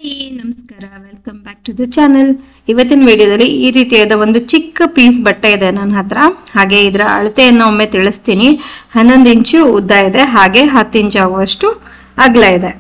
hi ನಮಸ್ಕಾರ welcome back to the channel ಇವತ್ತಿನ ವಿಡಿಯೋದಲ್ಲಿ ಈ ರೀತಿಯಾದ ಒಂದು ಚಿಕ್ಕ ಪೀಸ್ ಬಟ್ಟೆ ಇದೆ ನನ್ನ ಹತ್ರ ಹಾಗೆ ಇದರ ಅಳತೆಯನ್ನು ಒಮ್ಮೆ ತಿಳಿಸ್ತೀನಿ ಹನ್ನೊಂದು ಇಂಚು ಉದ್ದ ಇದೆ ಹಾಗೆ ಹತ್ತು ಇಂಚು ಆಗುವಷ್ಟು ಅಗಲ ಇದೆ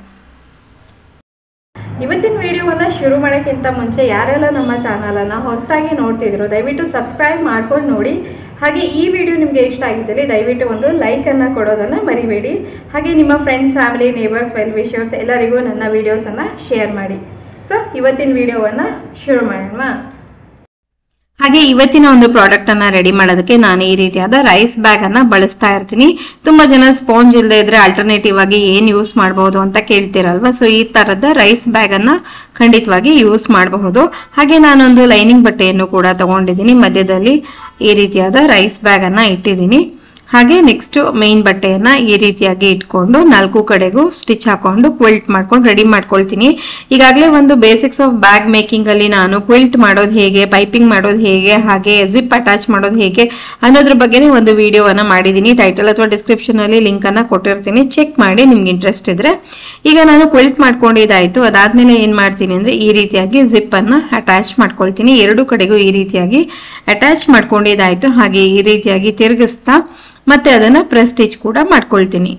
ಇವತ್ತಿನ ವಿಡಿಯೋವನ್ನ ಶುರು ಮಾಡೋಕ್ಕಿಂತ ಮುಂಚೆ ಯಾರೆಲ್ಲ ನಮ್ಮ ಚಾನಲನ್ನು ಹೊಸದಾಗಿ ನೋಡ್ತಿದ್ರು ದಯವಿಟ್ಟು ಸಬ್ಸ್ಕ್ರೈಬ್ ಮಾಡ್ಕೊಂಡು ನೋಡಿ ಹಾಗೆ ಈ ವಿಡಿಯೋ ನಿಮಗೆ ಇಷ್ಟ ಆಗಿದ್ದಲ್ಲಿ ದಯವಿಟ್ಟು ಒಂದು ಲೈಕನ್ನು ಕೊಡೋದನ್ನು ಮರಿಬೇಡಿ ಹಾಗೆ ನಿಮ್ಮ friends family neighbours well wishers ಎಲ್ಲರಿಗೂ ನನ್ನ ವಿಡಿಯೋಸನ್ನು ಶೇರ್ ಮಾಡಿ ಸೊ ಇವತ್ತಿನ ವಿಡಿಯೋವನ್ನು ಶುರು ಮಾಡೋಣ ಹಾಗೆ ಇವತ್ತಿನ ಒಂದು ಪ್ರಾಡಕ್ಟ್ ಅನ್ನ ರೆಡಿ ಮಾಡೋದಕ್ಕೆ ನಾನು ಈ ರೀತಿಯಾದ ರೈಸ್ ಬ್ಯಾಗ್ ಅನ್ನ ಬಳಸ್ತಾ ಇರ್ತೀನಿ ತುಂಬಾ ಜನ ಸ್ಪಾಂಜ್ ಇಲ್ಲದೆ ಇದ್ರೆ ಆಲ್ಟರ್ನೇಟಿವ್ ಆಗಿ ಏನ್ ಯೂಸ್ ಮಾಡಬಹುದು ಅಂತ ಕೇಳ್ತಿರಲ್ವಾ ಸೊ ಈ ತರದ ರೈಸ್ ಬ್ಯಾಗ್ ಅನ್ನ ಖಂಡಿತವಾಗಿ ಯೂಸ್ ಮಾಡಬಹುದು ಹಾಗೆ ನಾನೊಂದು ಲೈನಿಂಗ್ ಬಟ್ಟೆಯನ್ನು ಕೂಡ ತಗೊಂಡಿದ್ದೀನಿ ಮಧ್ಯದಲ್ಲಿ ಈ ರೀತಿಯಾದ ರೈಸ್ ಬ್ಯಾಗ್ ಅನ್ನ ಇಟ್ಟಿದ್ದೀನಿ ಹಾಗೆ ನೆಕ್ಸ್ಟ್ ಮೇನ್ ಬಟ್ಟೆಯನ್ನ ಈ ರೀತಿಯಾಗಿ ಇಟ್ಕೊಂಡು ನಾಲ್ಕು ಕಡೆಗೂ ಸ್ಟಿಚ್ ಹಾಕೊಂಡು ಕ್ವಿಲ್ಟ್ ಮಾಡ್ಕೊಂಡು ರೆಡಿ ಮಾಡ್ಕೊಳ್ತೀನಿ ಈಗಾಗಲೇ ಒಂದು ಬೇಸಿಕ್ಸ್ ಆಫ್ ಬ್ಯಾಗ್ ಮೇಕಿಂಗ್ ಅಲ್ಲಿ ನಾನು ಕ್ವಿಲ್ಟ್ ಮಾಡೋದು ಹೇಗೆ ಪೈಪಿಂಗ್ ಮಾಡೋದು ಹೇಗೆ ಹಾಗೆ ಜಿಪ್ ಅಟ್ಯಾಚ್ ಮಾಡೋದು ಹೇಗೆ ಅನ್ನೋದ್ರ ಬಗ್ಗೆನೇ ಒಂದು ವಿಡಿಯೋವನ್ನ ಮಾಡಿದ್ದೀನಿ ಟೈಟಲ್ ಅಥವಾ ಡಿಸ್ಕ್ರಿಪ್ಷನ್ ಅಲ್ಲಿ ಲಿಂಕ್ ಅನ್ನ ಕೊಟ್ಟಿರ್ತೀನಿ ಚೆಕ್ ಮಾಡಿ ನಿಮ್ಗೆ ಇಂಟ್ರೆಸ್ಟ್ ಇದ್ರೆ ಈಗ ನಾನು ಕ್ವಿಲ್ಟ್ ಮಾಡ್ಕೊಂಡಿದ್ದಾಯ್ತು ಅದಾದ್ಮೇಲೆ ಏನ್ ಮಾಡ್ತೀನಿ ಅಂದ್ರೆ ಈ ರೀತಿಯಾಗಿ ಜಿಪ್ ಅನ್ನ ಅಟ್ಯಾಚ್ ಮಾಡ್ಕೊಳ್ತೀನಿ ಎರಡು ಕಡೆಗೂ ಈ ರೀತಿಯಾಗಿ ಅಟ್ಯಾಚ್ ಮಾಡ್ಕೊಂಡಿದ್ದಾಯ್ತು ಹಾಗೆ ಈ ರೀತಿಯಾಗಿ ತಿರುಗಿಸ್ತಾ ಮತ್ತೆ ಅದನ್ನ ಪ್ರೆಸ್ ಸ್ಟಿಚ್ ಕೂಡ ಮಾಡ್ಕೊಳ್ತೀನಿ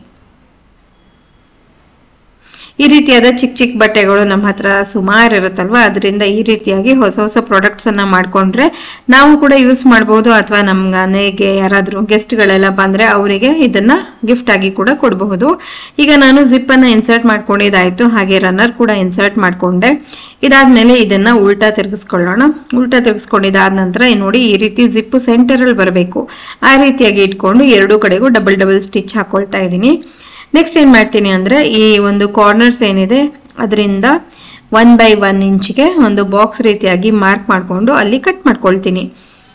ಈ ರೀತಿಯಾದ ಚಿಕ್ಕ ಚಿಕ್ಕ ಬಟ್ಟೆಗಳು ನಮ್ಮ ಹತ್ರ ಸುಮಾರು ಇರುತ್ತಲ್ವಾ ಅದರಿಂದ ಈ ರೀತಿಯಾಗಿ ಹೊಸ ಹೊಸ ಪ್ರಾಡಕ್ಟ್ಸ್ ಅನ್ನ ಮಾಡ್ಕೊಂಡ್ರೆ ನಾವು ಕೂಡ ಯೂಸ್ ಮಾಡಬಹುದು ಅಥವಾ ನಮ್ಮ ಮನೆಗೆ ಯಾರಾದರೂ ಗೆಸ್ಟ್ಗಳೆಲ್ಲ ಬಂದ್ರೆ ಅವರಿಗೆ ಇದನ್ನ ಗಿಫ್ಟ್ ಆಗಿ ಕೂಡ ಕೊಡಬಹುದು ಈಗ ನಾನು ಜಿಪ್ ಅನ್ನ ಇನ್ಸರ್ಟ್ ಮಾಡ್ಕೊಂಡಿದ್ದಾಯ್ತು ಹಾಗೆ ರನ್ನರ್ ಕೂಡ ಇನ್ಸರ್ಟ್ ಮಾಡ್ಕೊಂಡೆ ಇದಾದ್ಮೇಲೆ ಇದನ್ನ ಉಲ್ಟಾ ತಿರುಗಿಸ್ಕೊಳ್ಳೋಣ ಉಲ್ಟಾ ತಿರುಗಿಸ್ಕೊಂಡಿದ್ದಾದ ನಂತರ ನೋಡಿ ಈ ರೀತಿ ಜಿಪ್ ಸೆಂಟರ್ ಅಲ್ಲಿ ಬರಬೇಕು ಆ ರೀತಿಯಾಗಿ ಇಟ್ಕೊಂಡು ಎರಡು ಕಡೆಗೂ ಡಬಲ್ ಡಬಲ್ ಸ್ಟಿಚ್ ಹಾಕೊಳ್ತಾ ಇದ್ದೀನಿ ನೆಕ್ಸ್ಟ್ ಏನ್ ಮಾಡ್ತೀನಿ ಅಂದ್ರೆ ಈ ಒಂದು ಕಾರ್ನರ್ಸ್ ಏನಿದೆ ಅದರಿಂದ ಒನ್ ಬೈ ಒನ್ ಇಂಚ್ಗೆ ಒಂದು ಬಾಕ್ಸ್ ರೀತಿಯಾಗಿ ಮಾರ್ಕ್ ಮಾಡಿಕೊಂಡು ಅಲ್ಲಿ ಕಟ್ ಮಾಡ್ಕೊಳ್ತೀನಿ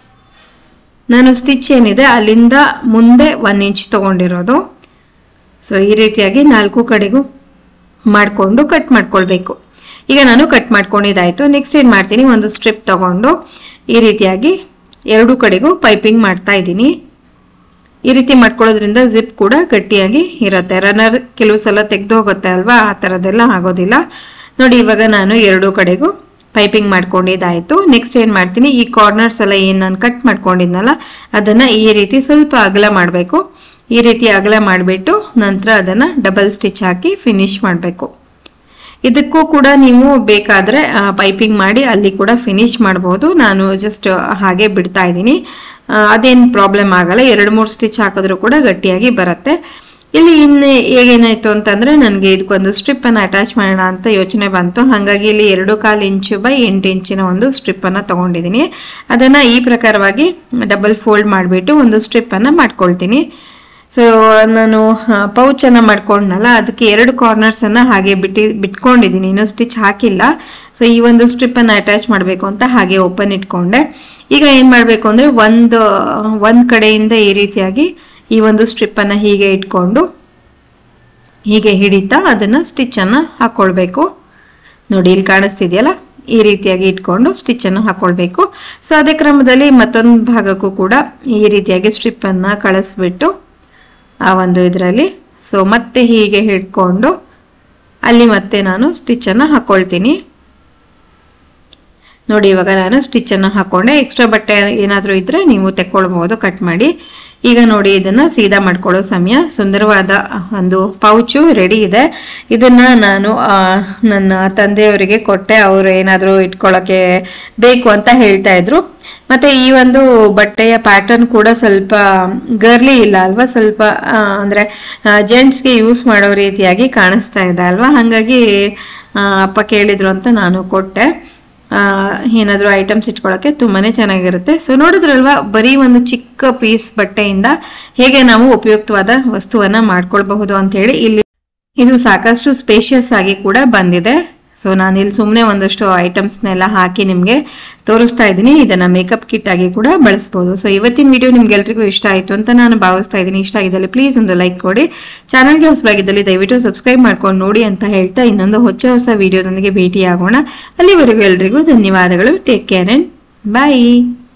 ನಾನು ಸ್ಟಿಚ್ ಏನಿದೆ ಅಲ್ಲಿಂದ ಮುಂದೆ ಒನ್ ಇಂಚ್ ತಗೊಂಡಿರೋದು ಸೊ ಈ ರೀತಿಯಾಗಿ ನಾಲ್ಕು ಕಡೆಗೂ ಮಾಡಿಕೊಂಡು ಕಟ್ ಮಾಡ್ಕೊಳ್ಬೇಕು ಈಗ ನಾನು ಕಟ್ ಮಾಡ್ಕೊಂಡಿದ್ದಾಯ್ತು ನೆಕ್ಸ್ಟ್ ಏನು ಮಾಡ್ತೀನಿ ಒಂದು ಸ್ಟ್ರಿಪ್ ತಗೊಂಡು ಈ ರೀತಿಯಾಗಿ ಎರಡು ಕಡೆಗೂ ಪೈಪಿಂಗ್ ಮಾಡ್ತಾ ಇದ್ದೀನಿ ಈ ರೀತಿ ಮಾಡ್ಕೊಳ್ಳೋದ್ರಿಂದ ಜಿಪ್ ಕೂಡ ಗಟ್ಟಿಯಾಗಿ ಇರುತ್ತೆ ರನ್ನರ್ ಕೆಲವು ಸಲ ತೆಗೆದು ಹೋಗುತ್ತೆ ಅಲ್ವಾ ಆ ಥರದ್ದೆಲ್ಲ ಆಗೋದಿಲ್ಲ ನೋಡಿ ಇವಾಗ ನಾನು ಎರಡು ಕಡೆಗೂ ಪೈಪಿಂಗ್ ಮಾಡ್ಕೊಂಡಿದ್ದಾಯ್ತು ನೆಕ್ಸ್ಟ್ ಏನು ಮಾಡ್ತೀನಿ ಈ ಕಾರ್ನರ್ಸ್ ಎಲ್ಲ ಏನು ನಾನು ಕಟ್ ಮಾಡ್ಕೊಂಡಿದ್ನಲ್ಲ ಅದನ್ನ ಈ ರೀತಿ ಸ್ವಲ್ಪ ಅಗಲ ಮಾಡಬೇಕು ಈ ರೀತಿ ಅಗಲ ಮಾಡಿಬಿಟ್ಟು ನಂತರ ಅದನ್ನ ಡಬಲ್ ಸ್ಟಿಚ್ ಹಾಕಿ ಫಿನಿಶ್ ಮಾಡಬೇಕು ಇದಕ್ಕೂ ಕೂಡ ನೀವು ಬೇಕಾದ್ರೆ ಪೈಪಿಂಗ್ ಮಾಡಿ ಅಲ್ಲಿ ಕೂಡ ಫಿನಿಶ್ ಮಾಡಬಹುದು ನಾನು ಜಸ್ಟ್ ಹಾಗೆ ಬಿಡ್ತಾ ಇದ್ದೀನಿ ಅದೇನು ಪ್ರಾಬ್ಲಮ್ ಆಗಲ್ಲ ಎರಡು ಮೂರು ಸ್ಟಿಚ್ ಹಾಕಿದ್ರು ಕೂಡ ಗಟ್ಟಿಯಾಗಿ ಬರುತ್ತೆ ಇಲ್ಲಿ ಇನ್ನು ಹೇಗೇನಾಯ್ತು ಅಂತಂದ್ರೆ ನನಗೆ ಇದಕ್ಕೊಂದು ಸ್ಟ್ರಿಪ್ ಅನ್ನ ಅಟ್ಯಾಚ್ ಮಾಡೋಣ ಅಂತ ಯೋಚನೆ ಬಂತು ಹಾಗಾಗಿ ಇಲ್ಲಿ ಎರಡು ಕಾಲು ಇಂಚು ಬೈ ಎಂಟು ಇಂಚಿನ ಒಂದು ಸ್ಟ್ರಿಪ್ ಅನ್ನ ತಗೊಂಡಿದ್ದೀನಿ ಅದನ್ನ ಈ ಪ್ರಕಾರವಾಗಿ ಡಬಲ್ ಫೋಲ್ಡ್ ಮಾಡಿಬಿಟ್ಟು ಒಂದು ಸ್ಟ್ರಿಪ್ ಅನ್ನ ಮಾಡ್ಕೊಳ್ತೀನಿ ಸೊ ನಾನು ಪೌಚ್ ಅನ್ನ ಮಾಡ್ಕೊಂಡ್ನಲ್ಲ ಅದಕ್ಕೆ ಎರಡು ಕಾರ್ನರ್ಸ್ ಅನ್ನ ಹಾಗೆ ಬಿಟ್ಟು ಬಿಟ್ಕೊಂಡಿದ್ದೀನಿ ಇನ್ನೂ ಸ್ಟಿಚ್ ಹಾಕಿಲ್ಲ ಸೊ ಈ ಒಂದು ಸ್ಟ್ರಿಪ್ ಅನ್ನ ಅಟ್ಯಾಚ್ ಮಾಡಬೇಕು ಅಂತ ಹಾಗೆ ಓಪನ್ ಇಟ್ಕೊಂಡೆ ಈಗ ಏನ್ ಮಾಡಬೇಕು ಅಂದ್ರೆ ಒಂದು ಒಂದ್ ಕಡೆಯಿಂದ ಈ ರೀತಿಯಾಗಿ ಈ ಒಂದು ಸ್ಟ್ರಿಪ್ ಅನ್ನ ಹೀಗೆ ಇಟ್ಕೊಂಡು ಹೀಗೆ ಹಿಡಿತಾ ಅದನ್ನ ಸ್ಟಿಚ್ ಅನ್ನ ಹಾಕೊಳ್ಬೇಕು ನೋಡಿ ಇಲ್ಲಿ ಕಾಣಿಸ್ತಿದೆಯಲ್ಲ ಈ ರೀತಿಯಾಗಿ ಇಟ್ಕೊಂಡು ಸ್ಟಿಚ್ ಅನ್ನು ಹಾಕೊಳ್ಬೇಕು ಸೊ ಅದೇ ಕ್ರಮದಲ್ಲಿ ಮತ್ತೊಂದು ಭಾಗಕ್ಕೂ ಕೂಡ ಈ ರೀತಿಯಾಗಿ ಸ್ಟ್ರಿಪ್ ಅನ್ನ ಕಳಿಸ್ಬಿಟ್ಟು ಆ ಒಂದು ಇದರಲ್ಲಿ ಸೊ ಮತ್ತೆ ಹೀಗೆ ಹಿಡ್ಕೊಂಡು ಅಲ್ಲಿ ಮತ್ತೆ ನಾನು ಸ್ಟಿಚ್ ಅನ್ನ ಹಾಕೊಳ್ತೀನಿ ನೋಡಿ ಇವಾಗ ನಾನು ಸ್ಟಿಚ್ ಅನ್ನ ಹಾಕೊಂಡೆ ಎಕ್ಸ್ಟ್ರಾ ಬಟ್ಟೆ ಏನಾದರೂ ಇದ್ರೆ ನೀವು ತೆಕ್ಕೊಳ್ಬಹುದು ಕಟ್ ಮಾಡಿ ಈಗ ನೋಡಿ ಇದನ್ನ ಸೀದಾ ಮಾಡ್ಕೊಳ್ಳೋ ಸಮಯ ಸುಂದರವಾದ ಒಂದು ಪೌಚು ರೆಡಿ ಇದೆ ಇದನ್ನ ನಾನು ನನ್ನ ತಂದೆಯವರಿಗೆ ಕೊಟ್ಟೆ ಅವರು ಏನಾದರೂ ಇಟ್ಕೊಳ್ಳೋಕೆ ಬೇಕು ಅಂತ ಹೇಳ್ತಾ ಇದ್ರು ಮತ್ತೆ ಈ ಒಂದು ಬಟ್ಟೆಯ ಪ್ಯಾಟರ್ನ್ ಕೂಡ ಸ್ವಲ್ಪ ಗರ್ಲಿ ಇಲ್ಲ ಅಲ್ವಾ ಸ್ವಲ್ಪ ಅಂದ್ರೆ ಜೆಂಟ್ಸ್ಗೆ ಯೂಸ್ ಮಾಡೋ ರೀತಿಯಾಗಿ ಕಾಣಿಸ್ತಾ ಇದೆ ಅಲ್ವಾ ಹಾಗಾಗಿ ಅಪ್ಪ ಕೇಳಿದ್ರು ಅಂತ ನಾನು ಕೊಟ್ಟೆ ಏನಾದರೂ ಐಟಮ್ಸ್ ಇಟ್ಕೊಳ್ಳೋಕೆ ತುಂಬಾನೇ ಚೆನ್ನಾಗಿರುತ್ತೆ ಸೊ ನೋಡಿದ್ರಲ್ವಾ ಬರೀ ಒಂದು ಚಿಕ್ಕ ಪೀಸ್ ಬಟ್ಟೆಯಿಂದ ಹೇಗೆ ನಾವು ಉಪಯುಕ್ತವಾದ ವಸ್ತುವನ್ನ ಮಾಡ್ಕೊಳ್ಬಹುದು ಅಂತ ಹೇಳಿ ಇಲ್ಲಿ ಇದು ಸಾಕಷ್ಟು ಸ್ಪೇಷಿಯಸ್ ಆಗಿ ಕೂಡ ಬಂದಿದೆ ಸೊ ನಾನು ಇಲ್ಲಿ ಸುಮ್ಮನೆ ಒಂದಷ್ಟು ಐಟಮ್ಸ್ನೆಲ್ಲ ಹಾಕಿ ನಿಮಗೆ ತೋರಿಸ್ತಾ ಇದ್ದೀನಿ ಇದನ್ನ ಮೇಕಪ್ ಕಿಟ್ ಆಗಿ ಕೂಡ ಬಳಸ್ಬೋದು ಸೊ ಇವತ್ತಿನ ವಿಡಿಯೋ ನಿಮ್ಗೆಲ್ರಿಗೂ ಇಷ್ಟ ಆಯಿತು ಅಂತ ನಾನು ಭಾವಿಸ್ತಾ ಇದ್ದೀನಿ ಇಷ್ಟ ಆಗಿದ್ದಲ್ಲಿ ಪ್ಲೀಸ್ ಒಂದು ಲೈಕ್ ಕೊಡಿ ಚಾನಲ್ಗೆ ಹೊಸಬಾಗಿದ್ದಲ್ಲಿ ದಯವಿಟ್ಟು ಸಬ್ಸ್ಕ್ರೈಬ್ ಮಾಡ್ಕೊಂಡು ನೋಡಿ ಅಂತ ಹೇಳ್ತಾ ಇನ್ನೊಂದು ಹೊಸ ಹೊಸ ವಿಡಿಯೋದೊಂದಿಗೆ ಭೇಟಿಯಾಗೋಣ ಅಲ್ಲಿವರೆಗೂ ಎಲ್ರಿಗೂ ಧನ್ಯವಾದಗಳು ಟೇಕ್ ಕೇರ್ ಅಂಡ್ ಬಾಯ್